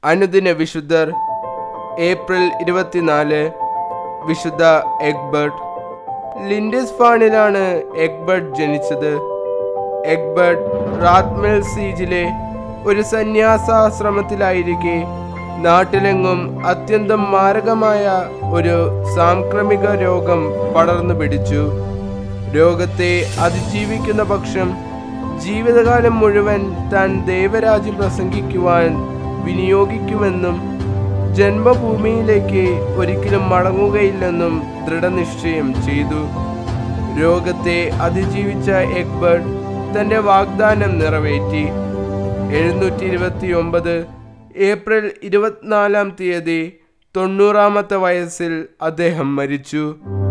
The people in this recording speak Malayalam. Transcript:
അനുദിന വിശുദ്ധർ ഏപ്രിൽ ഇരുപത്തിനാല് വിശുദ്ധ എഗ്ബർട്ട് ലിൻഡസ് ഫാണിലാണ് എഗ്ബർട്ട് ജനിച്ചത് എഗ്ബർട്ട് റാത്മെൽ സീജിലെ ഒരു സന്യാസാശ്രമത്തിലായിരിക്കെ നാട്ടിലെങ്ങും അത്യന്തം മാരകമായ ഒരു സാംക്രമിക രോഗം പടർന്നു പിടിച്ചു രോഗത്തെ അതിജീവിക്കുന്ന പക്ഷം ജീവിതകാലം മുഴുവൻ താൻ ദൈവരാജ്യം പ്രസംഗിക്കുവാൻ വിനിയോഗിക്കുമെന്നും ജന്മഭൂമിയിലേക്ക് ഒരിക്കലും മടങ്ങുകയില്ലെന്നും ദൃഢനിശ്ചയം ചെയ്തു രോഗത്തെ അതിജീവിച്ച എഗ്ബർട്ട് തന്റെ വാഗ്ദാനം നിറവേറ്റി എഴുന്നൂറ്റി ഇരുപത്തി ഒമ്പത് ഏപ്രിൽ ഇരുപത്തിനാലാം തീയതി തൊണ്ണൂറാമത്തെ വയസ്സിൽ അദ്ദേഹം മരിച്ചു